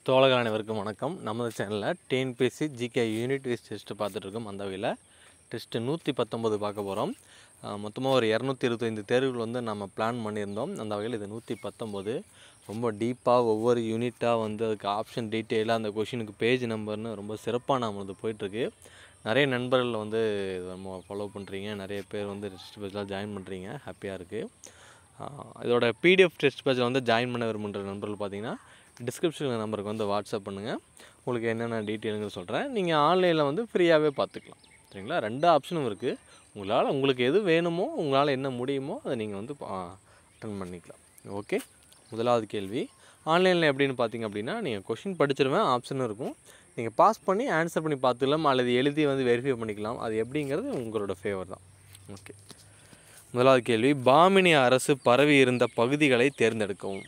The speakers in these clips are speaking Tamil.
தோழர்கள் அனைவருக்கும் வணக்கம் நமது சேனலில் TNPSC GK unit wise test பார்த்துட்ருக்கோம் அந்த வகையில் டெஸ்ட்டு நூற்றி பத்தொம்போது பார்க்க போகிறோம் மொத்தமாக ஒரு இரநூத்தி இருபத்தைந்து தேர்வுகள் வந்து நம்ம பிளான் பண்ணியிருந்தோம் அந்த வகையில் இது நூற்றி பத்தொம்போது ரொம்ப டீப்பாக ஒவ்வொரு யூனிட்டாக வந்து அதுக்கு ஆப்ஷன் டீட்டெயிலாக அந்த கொஷினுக்கு பேஜ் நம்பர்னு ரொம்ப சிறப்பாக நம்மளது போயிட்டுருக்கு நிறைய நண்பர்கள் வந்து இதை நம்ம ஃபாலோ பண்ணுறீங்க நிறைய பேர் வந்து டெஸ்ட் பேஜில் ஜாயின் பண்ணுறீங்க ஹாப்பியாக இருக்குது ஆஹ் இதோட பிடிஎஃப் டெஸ்ட் பேஜில் வந்து ஜாயின் பண்ண விரும்புகிற நண்பர்கள் பார்த்தீங்கன்னா டிஸ்கிரிப்ஷனில் நம்பருக்கு வந்து வாட்ஸ்அப் பண்ணுங்கள் உங்களுக்கு என்னென்ன டீட்டெயிலுங்க சொல்கிறேன் நீங்கள் ஆன்லைனில் வந்து ஃப்ரீயாகவே பார்த்துக்கலாம் சரிங்களா ரெண்டு ஆப்ஷனும் இருக்குது உங்களால் உங்களுக்கு எது வேணுமோ உங்களால் என்ன முடியுமோ அதை நீங்கள் வந்து அட்டன் பண்ணிக்கலாம் ஓகே முதலாவது கேள்வி ஆன்லைனில் எப்படின்னு பார்த்தீங்க அப்படின்னா நீங்கள் கொஷின் படிச்சிருவேன் ஆப்ஷனும் இருக்கும் நீங்கள் பாஸ் பண்ணி ஆன்சர் பண்ணி பார்த்துக்கலாம் அல்லது எழுதி வந்து வெரிஃபை பண்ணிக்கலாம் அது எப்படிங்கிறது உங்களோட ஃபேவர் தான் ஓகே முதலாவது கேள்வி பாமினி அரசு பரவி இருந்த பகுதிகளை தேர்ந்தெடுக்கவும்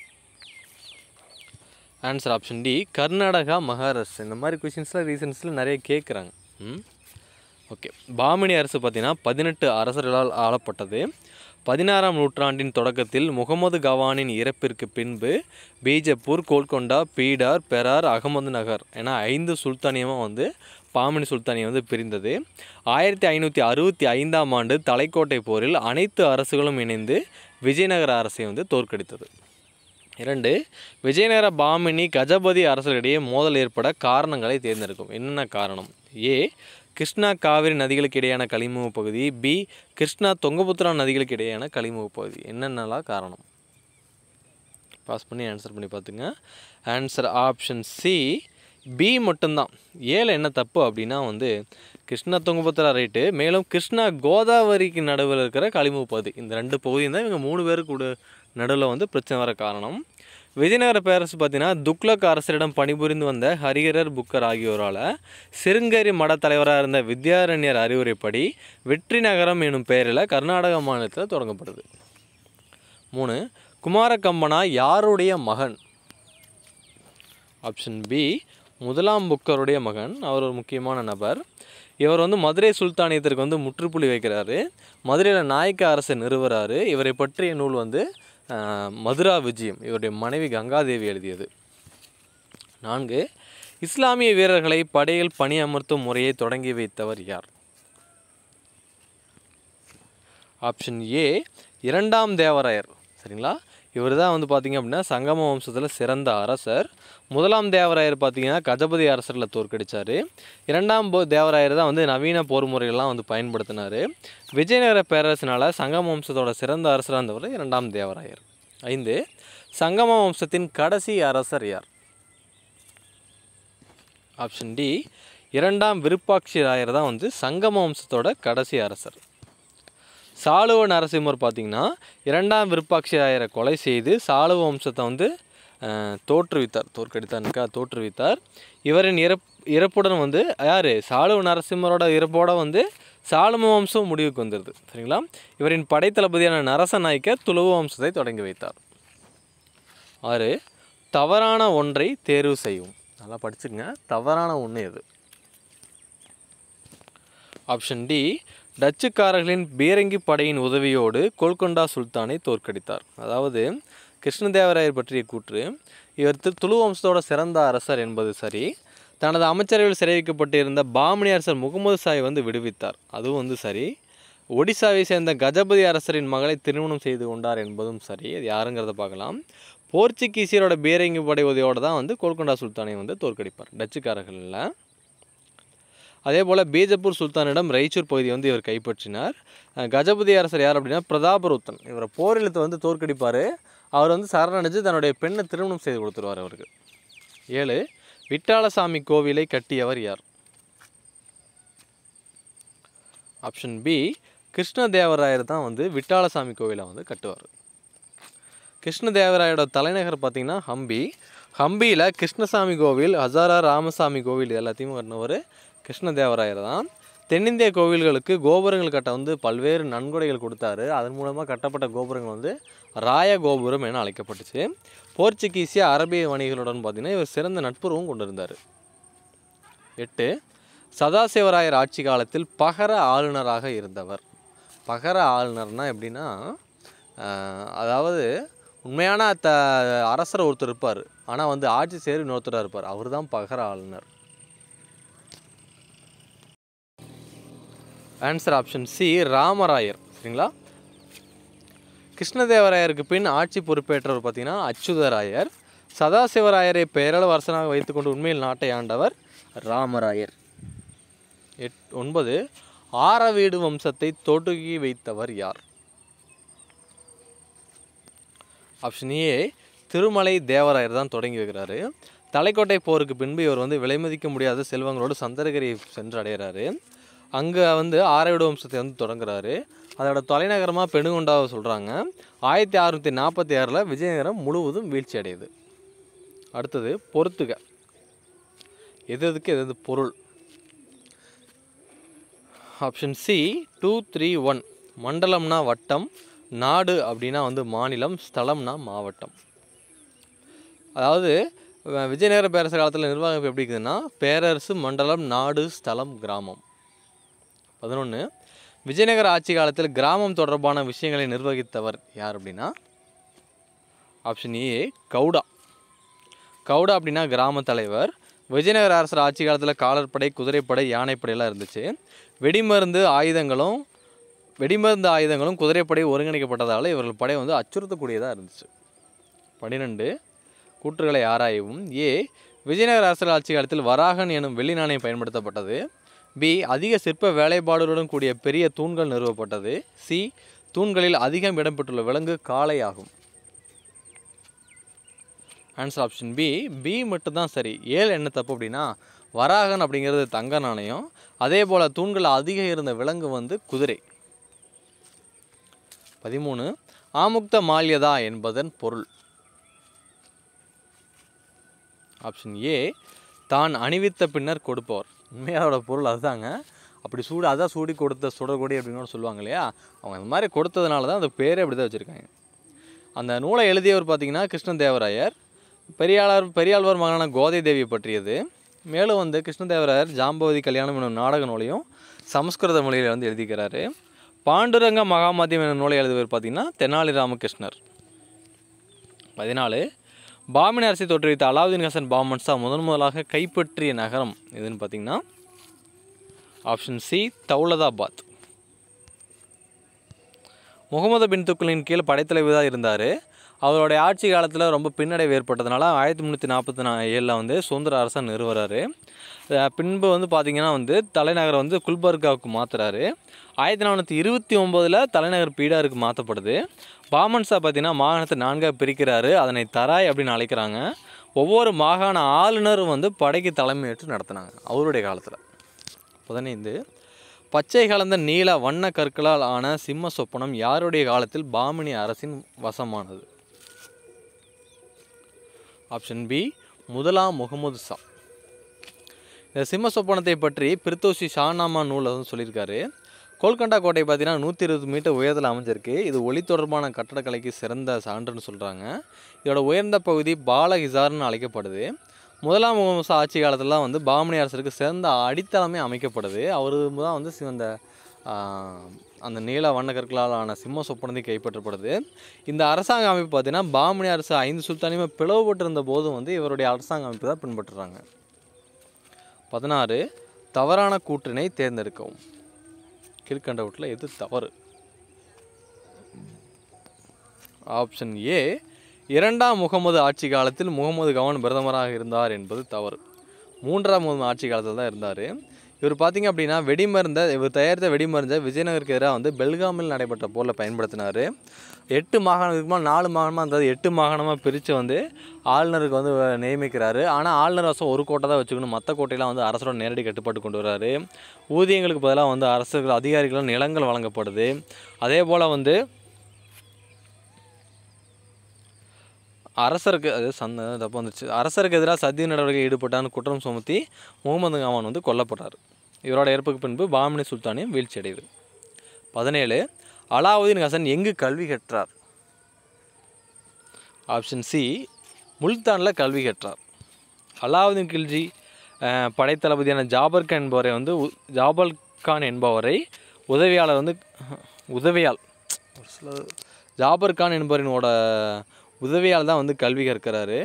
answer option D Karnataka Maharashtra இந்த மாதிரி கொஷின்ஸில் ரீசன்ஸில் நிறைய கேட்குறாங்க ம் ஓகே பாமினி அரசு பார்த்தீங்கன்னா பதினெட்டு அரசர்களால் ஆளப்பட்டது பதினாறாம் நூற்றாண்டின் தொடக்கத்தில் முகமது கவானின் இறப்பிற்கு பின்பு பீஜப்பூர் கோல்கொண்டா பீடார் பெரார் அகமது நகர் என ஐந்து சுல்தானியமாக வந்து பாமினி சுல்தானியம் வந்து பிரிந்தது ஆயிரத்தி ஐநூற்றி அறுபத்தி ஐந்தாம் ஆண்டு தலைக்கோட்டை போரில் அனைத்து அரசுகளும் இணைந்து விஜயநகர அரசை வந்து தோற்கடித்தது இரண்டு விஜயநகர பாமினி கஜபதி அரசர்களிடையே மோதல் ஏற்பட காரணங்களை தேர்ந்தெடுக்கும் என்னென்ன காரணம் ஏ கிருஷ்ணா காவிரி நதிகளுக்கு இடையான கலிமுக பகுதி பி கிருஷ்ணா தொங்கபுத்ரா நதிகளுக்கு இடையான கலிமுக பகுதி என்னென்னலாம் காரணம் பாஸ் பண்ணி ஆன்சர் பண்ணி பார்த்துங்க ஆன்சர் ஆப்ஷன் சி பி மட்டும்தான் ஏல என்ன தப்பு அப்படின்னா வந்து கிருஷ்ணா தொங்கபுத்திரா ரைட்டு மேலும் கிருஷ்ணா கோதாவரிக்கு நடுவில் இருக்கிற கலிமுக பகுதி இந்த ரெண்டு பகுதியும் தான் இவங்க மூணு பேருக்கு கூட நடுவில் வந்து பிரச்சனை வர காரணம் விஜயநகர பேரரசு பார்த்தீங்கன்னா துக்ளக் அரசரிடம் பணிபுரிந்து வந்த ஹரிஹரர் புக்கர் ஆகியோரால் சிருங்கேரி மட தலைவராக இருந்த வித்யாரண்யர் அறிவுரைப்படி வெற்றி நகரம் எனும் பெயரில் கர்நாடக மாநிலத்தில் தொடங்கப்படுது மூணு குமாரகம்பனா யாருடைய மகன் ஆப்ஷன் பி முதலாம் புக்கருடைய மகன் அவர் ஒரு முக்கியமான நபர் இவர் வந்து மதுரை சுல்தானியத்திற்கு வந்து முற்றுப்புள்ளி வைக்கிறாரு மதுரையில் நாயக்க அரசை நிறுவுறாரு இவரை பற்றிய நூல் வந்து ஆஹ், மதுரா விஜயம் இவருடைய மனைவி கங்காதேவி எழுதியது நான்கு இஸ்லாமிய வீரர்களை படையில் பணியமர்த்தும் முறையை தொடங்கி வைத்தவர் யார் ஆப்ஷன் ஏ இரண்டாம் தேவராயர் சரிங்களா இவர் தான் வந்து பார்த்தீங்க அப்படின்னா சங்கம வம்சத்தில் சிறந்த அரசர் முதலாம் தேவராயர் பார்த்தீங்கன்னா கஜபதி அரசரில் தோற்கடிச்சார் இரண்டாம் போ தேவராயர் தான் வந்து நவீன போர் முறைகள்லாம் வந்து பயன்படுத்தினார் விஜயநகர பேரரசினால் சங்கம வம்சத்தோட சிறந்த அரசராக இருந்தவர் இரண்டாம் தேவராயர் ஐந்து சங்கம வம்சத்தின் கடைசி அரசர் யார் ஆப்ஷன் டி இரண்டாம் விருப்பாட்சி ராயர் தான் வந்து சங்கம வம்சத்தோட கடைசி அரசர் சாளுவ நரசிம்மர் பார்த்தீங்கன்னா இரண்டாம் விருப்பாட்சி ராயரை கொலை செய்து சாளுவ வம்சத்தை வந்து அஹ், தோற்றுவித்தார் தோற்கடித்தார்னுக்கா தோற்றுவித்தார் இவரின் இறப் இறப்புடன் வந்து யார் சாளுவ நரசிம்மரோட இறப்போட வந்து சாளும வம்சம் முடிவுக்கு வந்துடுது சரிங்களா இவரின் படைத்தளபதியான நரச நாயக்கர் துளுவ வம்சத்தை தொடங்கி வைத்தார் ஆறு தவறான ஒன்றை தேர்வு செய்யும் நல்லா படிச்சுக்கங்க தவறான ஒன்று எது ஆப்ஷன் டி டச்சுக்காரர்களின் பீரங்கி படையின் உதவியோடு கோல்கொண்டா சுல்தானை தோற்கடித்தார் அதாவது கிருஷ்ணதேவராயர் பற்றிய கூற்று இவர் தி- துளு வம்சத்தோட சிறந்த அரசர் என்பது சரி தனது அமைச்சரவையில் சிறை வைக்கப்பட்டிருந்த பாமணி அரசர் முகமது சாய் வந்து விடுவித்தார் அதுவும் வந்து சரி ஒடிசாவை சேர்ந்த கஜபதி அரசரின் மகளை திருமணம் செய்து கொண்டார் என்பதும் சரி அது யாருங்கிறத பார்க்கலாம் போர்ச்சுகீசியரோட பீரங்கி படை உதவியோடு தான் வந்து கோல்கொண்டா சுல்தானை வந்து தோற்கடிப்பார் டச்சுக்காரர்களில் அதே போல் பீஜப்பூர் சுல்தானிடம் ரைச்சூர் பகுதியை வந்து இவர் கைப்பற்றினார் அஹ் கஜபதி அரசர் யார் அப்படின்னா பிரதாபருத்தன் இவரை போரிலத்தை வந்து தோற்கடிப்பார் அவர் வந்து சரணடைஞ்சு தன்னுடைய பெண்ணை திருமணம் செய்து கொடுத்துருவார் அவருக்கு ஏழு விட்டாளசாமி கோவிலை கட்டியவர் யார் ஆப்ஷன் பி கிருஷ்ணதேவராயர் தான் வந்து விட்டாளசாமி கோவிலை வந்து கட்டுவார் கிருஷ்ணதேவராயோட தலைநகர் பார்த்தீங்கன்னா ஹம்பி ஹம்பியில் கிருஷ்ணசாமி கோவில் ஹசாரா ராமசாமி கோவில் இது எல்லாத்தையும் கட்டினவர் கிருஷ்ணதேவராயர் தான் தென்னிந்திய கோவில்களுக்கு கோபுரங்கள் கட்ட வந்து பல்வேறு நன்கொடைகள் கொடுத்தாரு அதன் மூலமாக கட்டப்பட்ட கோபுரங்கள் வந்து ராய கோபுரம் என அழைக்கப்பட்டுச்சு போர்ச்சுகீசிய அரபிய வணிகர்களுடன் பார்த்தீங்கன்னா இவர் சிறந்த நட்புறவும் கொண்டிருந்தார் எட்டு சதாசிவராயர் ஆட்சி காலத்தில் பகர ஆளுநராக இருந்தவர் பகர ஆளுநர்னா எப்படின்னா ஆஹ், அதாவது உண்மையான த அரசர் ஒருத்தர் இருப்பார் ஆனால் வந்து ஆட்சி செய்கிற இன்னொருத்தராக இருப்பார் அவர் தான் பகர ஆளுநர் ஆன்சர் ஆப்ஷன் சி ராமராயர் சரிங்களா கிருஷ்ணதேவராயருக்கு பின் ஆட்சி பொறுப்பேற்றவர் பார்த்தீங்கன்னா அச்சுதராயர் சதாசிவராயரை பேரளவு அரசனாக வைத்துக்கொண்டு உண்மையில் நாட்டை ஆண்டவர் ராமராயர் எட் ஒன்பது ஆரவீடு வம்சத்தை தொடுகி வைத்தவர் யார் ஆப்ஷன் ஏ திருமலை தேவராயர் தான் தொடங்கி வைக்கிறாரு தலைக்கோட்டை போருக்கு பின்பு இவர் வந்து விலைமதிக்க முடியாத செல்வங்களோடு சந்தரகிரி சென்று அடைகிறாரு அங்கே வந்து ஆரவீடு வம்சத்தை வந்து தொடங்குறாரு அதோட தலைநகரமாக பெணுகொண்டாவை சொல்கிறாங்க ஆயிரத்தி அறுநூற்றி நாற்பத்தி ஆறில் விஜயநகரம் முழுவதும் வீழ்ச்சி அடையுது அடுத்தது பொறுத்துக எது எதுக்கு எது எது பொருள் option C two three one மண்டலம்னா வட்டம் நாடு அப்படின்னா வந்து மாநிலம் ஸ்தலம்னா மாவட்டம் அதாவது வ- விஜயநகர பேரரசு காலத்தில் நிர்வாகம் இப்ப எப்படி இருக்குதுன்னா பேரரசு மண்டலம் நாடு ஸ்தலம் கிராமம் பதினொன்று விஜயநகர ஆட்சி காலத்தில் கிராமம் தொடர்பான விஷயங்களை நிர்வகித்தவர் யார் அப்படின்னா ஆப்ஷன் ஏ கவுடா கவுடா அப்படின்னா கிராம தலைவர் விஜயநகர அரசர் ஆட்சி காலத்தில் காலற்படை குதிரைப்படை யானைப்படையெல்லாம் இருந்துச்சு வெடிமருந்து ஆயுதங்களும் வெடிமருந்து ஆயுதங்களும் குதிரைப்படை ஒருங்கிணைக்கப்பட்டதால் இவர்கள் படை வந்து அச்சுறுத்தக்கூடியதாக இருந்துச்சு பன்னிரெண்டு கூற்றுகளை ஆராயவும் ஏ விஜயநகர அரசர் ஆட்சி காலத்தில் வராகன் எனும் வெள்ளி நாணயம் பயன்படுத்தப்பட்டது பி அதிக சிற்ப வேலைப்பாடுகளுடன் கூடிய பெரிய தூண்கள் நிறுவப்பட்டது சி தூண்களில் அதிகம் இடம்பெற்றுள்ள விலங்கு காளை ஆகும் ஆன்சர் ஆப்ஷன் பி பி மட்டும்தான் சரி ஏழு என்ன தப்பு அப்படின்னா வராகன் அப்படிங்கிறது தங்க நாணயம் அதே போல் தூண்கள் அதிகம் இருந்த விலங்கு வந்து குதிரை பதிமூணு ஆமுக்த மால்யதா என்பதன் பொருள் ஆப்ஷன் ஏ தான் அணிவித்த பின்னர் கொடுப்பவர் உண்மையாவோட பொருள் அதுதாங்க அப்படி சூடு அதான் சூடி கொடுத்த சுடர்கொடி அப்படின்னு கூட சொல்லுவாங்க இல்லையா அவங்க அந்த மாதிரி கொடுத்ததுனால தான் அந்த பேரே அப்படி தான் வச்சுருக்காங்க அந்த நூலை எழுதியவர் பார்த்தீங்கன்னா கிருஷ்ணதேவராயர் பெரியாளர் பெரியாழ்வார் மகனான கோதை தேவியை பற்றியது மேலும் வந்து கிருஷ்ணதேவராயர் ஜாம்பவதி கல்யாணம் என்னும் நாடக நூலையும் சமஸ்கிருத மொழியில் வந்து எழுதிக்கிறாரு பாண்டுரங்க மகாமதியம் என்னும் நூலை எழுதியவர் பார்த்தீங்கன்னா தெனாலி ராமகிருஷ்ணர் பதினாலு பாமினி அரசை தோற்றுவித்த அலாவுதீன் ஹசன் பாமன் ஷா முதன் முதலாக கைப்பற்றிய நகரம் எதுன்னு பார்த்தீங்கன்னா ஆப்ஷன் சி தௌலதாபாத் முகமது பின் துக்குலின் கீழ் படைத்தலைவராக இருந்தார் அவருடைய ஆட்சி காலத்தில் ரொம்ப பின்னடைவு ஏற்பட்டதுனால ஆயிரத்தி முந்நூற்றி நாற்பத்தி நா ஏழில் வந்து சுதந்திர அரசன் நிறுவுறாரு அஹ் பின்பு வந்து பார்த்திங்கன்னா வந்து தலைநகரை வந்து குல்பர்காவுக்கு மாற்றுறாரு ஆயிரத்தி நானூற்றி இருபத்தி ஒம்போதில் தலைநகர் பீடாருக்கு மாற்றப்படுது பாமன் ஷா பார்த்தீங்கன்னா மாகாணத்தை நான்காக பிரிக்கிறாரு அதனை தராய் அப்படின்னு அழைக்கிறாங்க ஒவ்வொரு மாகாண ஆளுநரும் வந்து படைக்கு தலைமையேற்று நடத்தினாங்க அவருடைய காலத்தில் பதினைந்து பச்சை கலந்த நீல வண்ண கற்களால் ஆன சிம்ம சொப்பனம் யாருடைய காலத்தில் பாமினி அரசின் வசமானது ஆப்ஷன் பி முதலாம் முகமது ஷா இந்த சிம்ம சொப்பனத்தை பற்றி பிரித்தோசி ஷானாமா நூலில் வந்து சொல்லியிருக்காரு கோல்கண்டா கோட்டை பார்த்தீங்கன்னா நூற்றி இருபது மீட்டர் உயரத்தில் அமைஞ்சிருக்கு இது ஒளி தொடர்பான கட்டடக்கலைக்கு சிறந்த சான்றுன்னு சொல்கிறாங்க இதோட உயர்ந்த பகுதி பாலஹிசார்னு அழைக்கப்படுது முதலாம் முகமது ஷா ஆட்சி காலத்துலலாம் வந்து பாமனி அரசருக்கு சிறந்த அடித்தளமே அமைக்கப்படுது அவர் தான் வந்து சி- அந்த ஆஹ், அந்த நீல வண்ண கற்களால் ஆன சிம்ம சொப்பனத்தை கைப்பற்றப்படுது இந்த அரசாங்க அமைப்பு பார்த்தீங்கன்னா பாமனி அரசு ஐந்து சுல்தானியுமே பிளவுபட்டிருந்த போதும் வந்து இவருடைய அரசாங்க அமைப்பு தான் பின்பற்றுறாங்க பதினாறு தவறான கூற்றினை தேர்ந்தெடுக்கவும் கீழ்கண்டவற்றில் எது தவறு ஆப்ஷன் ஏ இரண்டாம் முகமது ஆட்சி காலத்தில் முகமது கவன் பிரதமராக இருந்தார் என்பது தவறு மூன்றாம் முகமது ஆட்சி காலத்தில் தான் இருந்தார் இவர் பார்த்தீங்க அப்படின்னா வெடிமருந்த இவர் தயாரித்த வெடிமருந்தை விஜயநகருக்கு எதிராக வந்து பெல்காமில் நடைபெற்ற போரில் பயன்படுத்தினார் எட்டு மாகாணம் இருக்குமா நாலு மாகாணமாக இருந்தது எட்டு மாகாணமாக பிரித்து வந்து ஆளுநருக்கு வந்து நியமிக்கிறாரு ஆனால் ஆளுநர் வசம் ஒரு கோட்டை தான் வச்சுக்கணும் மற்ற கோட்டையெல்லாம் வந்து அரசோட நேரடி கட்டுப்பாட்டு கொண்டு வராரு ஊதியங்களுக்கு பதிலாக வந்து அரசுகள் அதிகாரிகளும் நிலங்கள் வழங்கப்படுது அதே போல் வந்து அரசருக்கு அது சந்த தப்பு வந்துச்சு அரசருக்கு எதிராக சத்திய நடவடிக்கை ஈடுபட்டான்னு குற்றம் சுமத்தி முகமது காமான் வந்து கொல்லப்பட்டார் இவரோட இறப்புக்கு பின்பு பாமினி சுல்தானியம் வீழ்ச்சி அடையுது பதினேழு அலாவுதீன் ஹசன் எங்கு கல்வி கற்றார் ஆப்ஷன் சி முல்தானில் கல்வி கற்றார் அலாவுதீன் கில்ஜி அஹ், படைத்தளபதியான ஜாபர் கான் என்பவரை வந்து உ- ஜாபர் கான் என்பவரை உதவியாளர் வந்து உதவியால் ஒரு சில ஜாபர் கான் என்பவரினோட உதவியால் தான் வந்து கல்வி கற்கிறாரு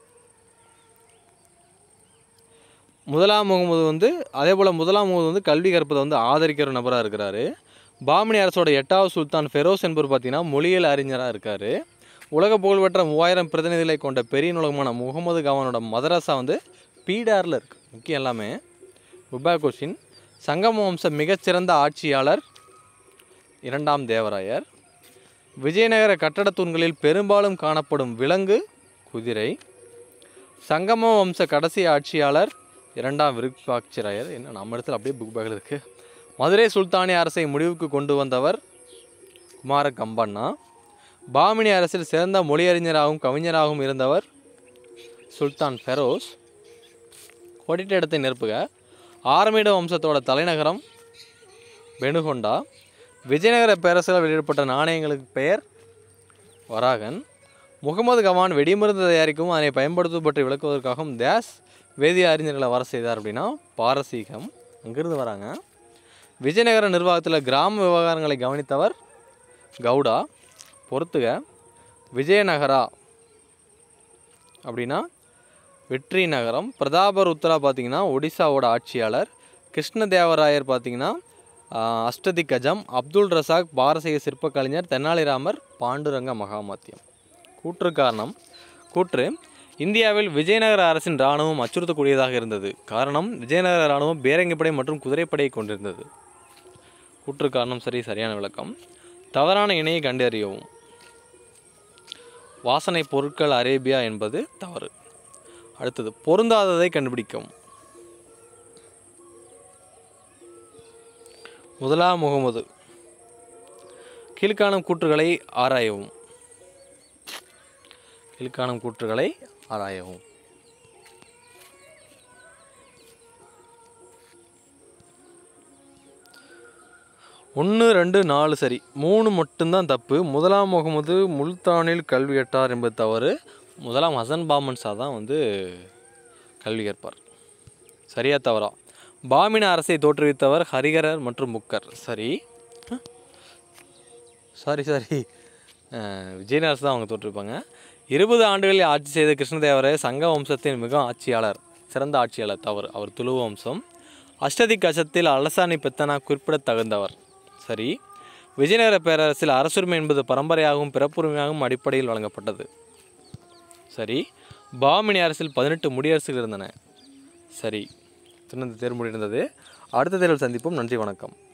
முதலாம் முகமது வந்து அதே போல் முதலாம் முகமது வந்து கல்வி கற்பதை வந்து ஆதரிக்கிற நபராக இருக்கிறாரு பாமினி அரசோட எட்டாவது சுல்தான் ஃபெரோஸ் என்பவர் பார்த்தீங்கன்னா மொழியியல் அறிஞராக இருக்கார் உலக புகழ்பெற்ற மூவாயிரம் பிரதிநிதிகளை கொண்ட பெரிய நூலகமான முகமது கவானோட மதரசா வந்து பீடாரில் இருக்கு முக்கியம் எல்லாமே புபா கொஷின் சங்கம வம்ச மிகச்சிறந்த ஆட்சியாளர் இரண்டாம் தேவராயர் விஜயநகர கட்டடத் தூண்களில் பெரும்பாலும் காணப்படும் விலங்கு குதிரை சங்கம வம்ச கடைசி ஆட்சியாளர் இரண்டாம் விருப்பாட்சிராயர் என்ன நம்ம இடத்துல அப்படியே புக் பேக்கில் இருக்குது மதுரை சுல்தானிய அரசை முடிவுக்கு கொண்டு வந்தவர் குமார கம்பண்ணா பாமினி அரசில் சிறந்த மொழியறிஞராகவும் கவிஞராகவும் இருந்தவர் சுல்தான் ஃபெரோஸ் கோடிட்ட இடத்தை நிரப்புக ஆரமீட வம்சத்தோட தலைநகரம் பெனுகொண்டா விஜயநகர பேரரசில் வெளியிடப்பட்ட நாணயங்களுக்கு பெயர் வராகன் முகமது கவான் வெடிமருந்து தயாரிக்கவும் அதனை பயன்படுத்துவது பற்றி விளக்குவதற்காகவும் தேஸ் வேதிய அறிஞர்களை வர செய்தார் அப்படின்னா பாரசீகம் அங்கிருந்து வராங்க விஜயநகர நிர்வாகத்தில் கிராம விவகாரங்களை கவனித்தவர் கவுடா பொறுத்துக விஜயநகரா அப்படின்னா வெற்றி நகரம் பிரதாபர் உத்தரா பார்த்தீங்கன்னா ஒடிசாவோட ஆட்சியாளர் கிருஷ்ணதேவராயர் பார்த்தீங்கன்னா ஆஹ், அஷ்டதி கஜம் அப்துல் ரசாக் பாரசீக சிற்பக் கலைஞர் தெனாலிராமர் பாண்டுரங்க மகாமத்தியம் கூற்று காரணம் கூற்று இந்தியாவில் விஜயநகர அரசின் இராணுவம் அச்சுறுத்தக்கூடியதாக இருந்தது காரணம் விஜயநகர இராணுவம் பேரங்கிப்படை மற்றும் குதிரைப்படையை கொண்டிருந்தது கூற்று காரணம் சரி சரியான விளக்கம் தவறான இணையை கண்டறியவும் வாசனை பொருட்கள் அரேபியா என்பது தவறு அடுத்தது பொருந்தாததை கண்டுபிடிக்கவும் முதலாம் முகமது கீழ்காணும் கூற்றுகளை ஆராயவும் கீழ்காணும் கூற்றுகளை ஆராயவும் ஒன்று ரெண்டு நாலு சரி மூணு மட்டும்தான் தப்பு முதலாம் முகமது முல்தானில் கல்வி கற்றார் என்பது தவறு முதலாம் ஹசன் பாமன் ஷா தான் வந்து கல்வி கற்பார் சரியா தவறா பாமின அரசை தோற்றுவித்தவர் ஹரிகரர் மற்றும் புக்கர் சரி சாரி சாரி விஜயநகர அரசு தான் அவங்க தோற்றுவிப்பாங்க இருபது ஆண்டுகளில் ஆட்சி செய்த கிருஷ்ணதேவராய சங்க வம்சத்தின் மிக ஆட்சியாளர் சிறந்த ஆட்சியாளர் தவறு அவர் துளுவ வம்சம் அஷ்டதி கசத்தில் அலசானி பெத்தனா குறிப்பிடத்தகுந்தவர் சரி விஜயநகர பேரரசில் அரசுரிமை என்பது பரம்பரையாகவும் பிறப்புரிமையாகவும் அடிப்படையில் வழங்கப்பட்டது சரி பாமினி அரசில் பதினெட்டு முடியரசுகள் இருந்தன சரி திருநந்த தேர்வு முடிந்தது அடுத்த தேர்வில் சந்திப்போம் நன்றி வணக்கம்